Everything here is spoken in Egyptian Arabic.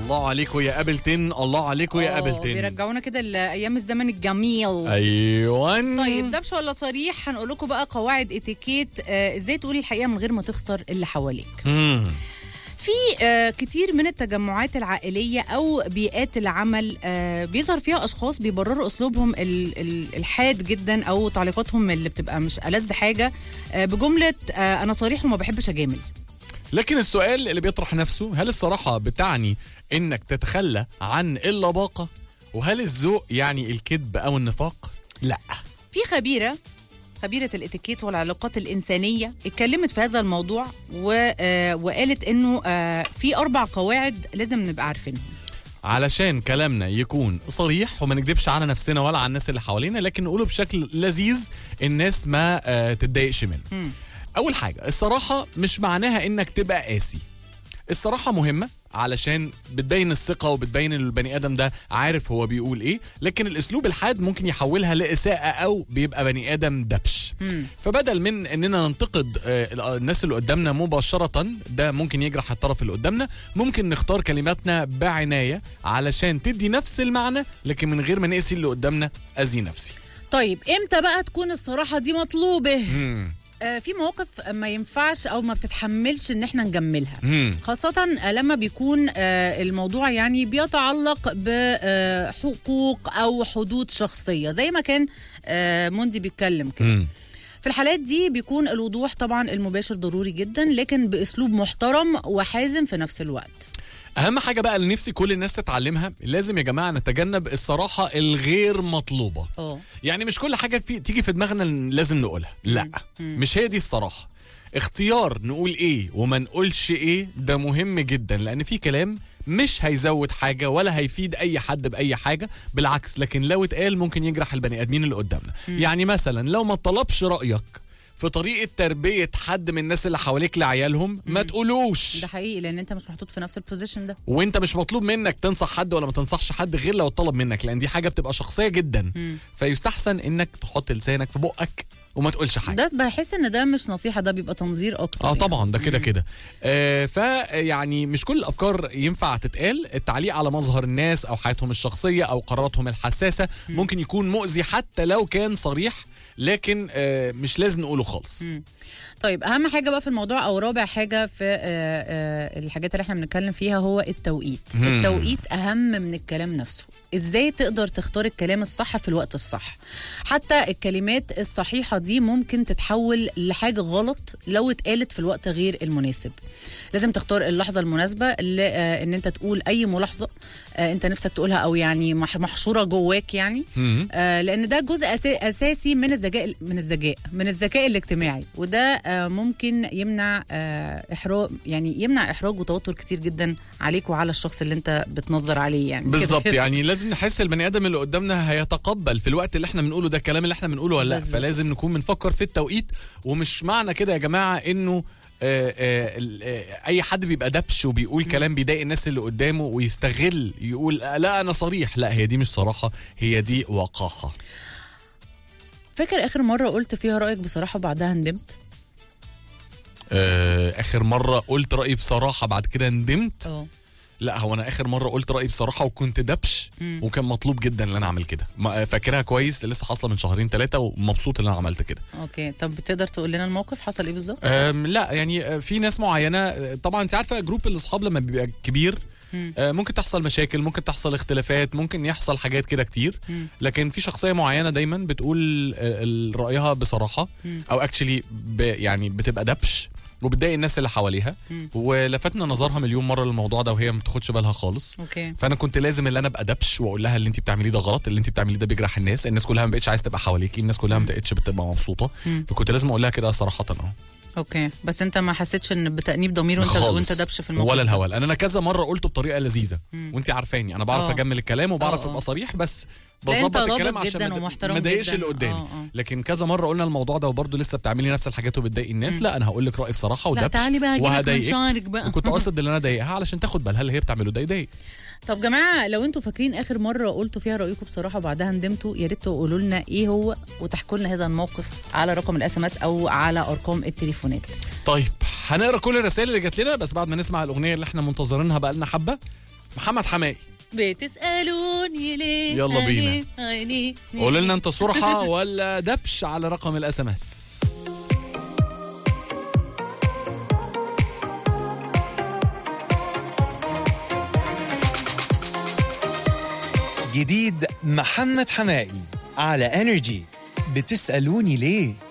الله عليكم يا ابلتين الله عليكم يا آه، ابلتين بيرجعونا كده لايام الزمن الجميل ايوه طيب دبش ولا صريح هنقول لكم بقى قواعد اتيكيت آه ازاي تقول الحقيقه من غير ما تخسر اللي حواليك مم. في آه كتير من التجمعات العائليه او بيئات العمل آه بيظهر فيها اشخاص بيبرروا اسلوبهم ال- ال- الحاد جدا او تعليقاتهم اللي بتبقى مش ألذ حاجه آه بجمله آه انا صريح وما بحبش اجامل لكن السؤال اللي بيطرح نفسه هل الصراحه بتعني انك تتخلى عن اللباقه وهل الذوق يعني الكذب او النفاق لا في خبيرة خبيرة الاتيكيت والعلاقات الإنسانية اتكلمت في هذا الموضوع و... آه وقالت إنه آه في أربع قواعد لازم نبقى عارفينهم علشان كلامنا يكون صريح وما نكذبش على نفسنا ولا على الناس اللي حوالينا لكن نقوله بشكل لذيذ الناس ما آه، تتضايقش منه مم. اول حاجه الصراحه مش معناها انك تبقى قاسي الصراحة مهمة علشان بتبين الثقة وبتبين ان البني آدم ده عارف هو بيقول ايه لكن الاسلوب الحاد ممكن يحولها لإساءة او بيبقى بني آدم دبش مم. فبدل من اننا ننتقد آه، الناس اللي قدامنا مباشرة ده ممكن يجرح الطرف اللي قدامنا ممكن نختار كلماتنا بعناية علشان تدي نفس المعنى لكن من غير ما نقسي اللي قدامنا اذي نفسي طيب إمتى بقى تكون الصراحة دي مطلوبة مم. آه في مواقف ما ينفعش أو ما بتتحملش إن إحنا نجملها مم. خاصة لما بيكون آه، الموضوع يعني بيتعلق بحقوق أو حدود شخصية زي ما كان آه، موندي بيتكلم كده مم. في الحالات دي بيكون الوضوح طبعا المباشر ضروري جدا لكن باسلوب محترم وحازم في نفس الوقت اهم حاجه بقى اللي نفسي كل الناس تتعلمها لازم يا جماعه نتجنب الصراحه الغير مطلوبه اه يعني مش كل حاجه في تيجي في دماغنا لازم نقولها لا مش هي دي الصراحه اختيار نقول ايه وما نقولش ايه ده مهم جدا لان في كلام مش هيزود حاجه ولا هيفيد اي حد باي حاجه بالعكس لكن لو اتقال ممكن يجرح البني ادمين اللي قدامنا يعني مثلا لو ما طلبش رايك في طريقه تربيه حد من الناس اللي حواليك لعيالهم ما تقولوش ده حقيقي لان انت مش محطوط في نفس البوزيشن ده وانت مش مطلوب منك تنصح حد ولا ما تنصحش حد غير لو اتطلب منك لان دي حاجه بتبقى شخصيه جدا فيستحسن انك تحط لسانك في بقك وما تقولش حاجه ده بحس ان ده مش نصيحه ده بيبقى تنظير اكتر اه طبعا ده كده كده آه فيعني مش كل الافكار ينفع تتقال التعليق على مظهر الناس او حياتهم الشخصيه او قراراتهم الحساسه ممكن يكون مؤذي حتى لو كان صريح لكن آه مش لازم نقوله خالص طيب اهم حاجه بقى في الموضوع او رابع حاجه في آه آه الحاجات اللي احنا بنتكلم فيها هو التوقيت مم. التوقيت اهم من الكلام نفسه ازاي تقدر تختار الكلام الصح في الوقت الصح حتى الكلمات الصحيحه دي ممكن تتحول لحاجه غلط لو اتقالت في الوقت غير المناسب لازم تختار اللحظه المناسبه اللي آه ان انت تقول اي ملاحظه آه انت نفسك تقولها او يعني مح- محشوره جواك يعني مم. آه لان ده جزء أسا- اساسي من الذكاء من الذكاء من الذكاء الاجتماعي وده آه ممكن يمنع آه احراج يعني يمنع احراج وتوتر كتير جدا عليك وعلى الشخص اللي انت بتنظر عليه يعني كده بالظبط كده. يعني لازم نحس البني ادم اللي قدامنا هيتقبل في الوقت اللي احنا بنقوله ده الكلام اللي احنا بنقوله ولا لا بالظبط. فلازم نكون بنفكر في التوقيت ومش معنى كده يا جماعه انه آه، آه، ال- آه، اي حد بيبقى دبش وبيقول كلام بيضايق الناس اللي قدامه ويستغل يقول آه، لا انا صريح لا هي دي مش صراحه هي دي وقاحه فاكر اخر مره قلت فيها رايك بصراحه وبعدها ندمت آه، اخر مره قلت رايي بصراحه بعد كده ندمت اه لا هو انا اخر مره قلت رايي بصراحه وكنت دبش وكان مطلوب جدا ان انا اعمل كده ما- فاكرها كويس لسه حاصله من شهرين ثلاثه ومبسوط ان انا عملت كده اوكي طب تقدر تقول لنا الموقف حصل ايه بالظبط أم لا يعني آه، في ناس معينه آه، طبعا انت عارفه جروب الاصحاب لما بيبقى كبير آه، ممكن تحصل مشاكل ممكن تحصل اختلافات ممكن يحصل حاجات كده كتير لكن في شخصيه معينه دايما بتقول آه، ال- رايها بصراحه او اكشلي يعني بتبقى دبش وبتضايق الناس اللي حواليها ولفتنا نظرها مليون مره للموضوع ده وهي ما بتاخدش بالها خالص اوكي فانا كنت لازم اللي انا ابقى دبش واقول لها اللي انت بتعمليه ده غلط اللي انت بتعمليه ده بيجرح الناس الناس كلها ما بقتش عايز تبقى حواليكي الناس كلها ما بقتش بتبقى مبسوطه فكنت لازم اقول لها كده صراحه اه اوكي بس انت ما حسيتش ان بتانيب ضمير وانت خالص. وانت دبش في الموقف ولا ده؟ الهوى لان انا كذا مره قلته بطريقه لذيذه وانت عارفاني انا بعرف آه. اجمل الكلام وبعرف آه، آه. ابقى صريح بس لا، أنت بظبط الكلام ضابط عشان جداً ما- ومحترم ما اضايقش جداً. اللي قدامي آه، آه. لكن كذا مره قلنا الموضوع ده وبرضه لسه بتعملي نفس الحاجات وبتضايقي الناس لا انا هقول لك رايي بصراحه لا ودبش تعالي بقى اجيبك وهضايقك هنشارك بقى وكنت قاصد اللي انا اضايقها علشان تاخد بالها اللي هي بتعمله ده يضايق طب جماعه لو انتوا فاكرين اخر مره قلتوا فيها رايكم بصراحه وبعدها ندمتوا يا ريت تقولوا لنا ايه هو وتحكوا لنا هذا الموقف على رقم الاس ام اس او على ارقام التليفونات طيب هنقرا كل الرسائل اللي جات لنا بس بعد ما نسمع الاغنيه اللي احنا منتظرينها بقى لنا حبه محمد حماقي بتسالوني ليه يلا بينا. عيني- عيني- قول لنا انت صرحه ولا دبش على رقم الاس ام اس جديد محمد حمائي على انرجي بتسألوني ليه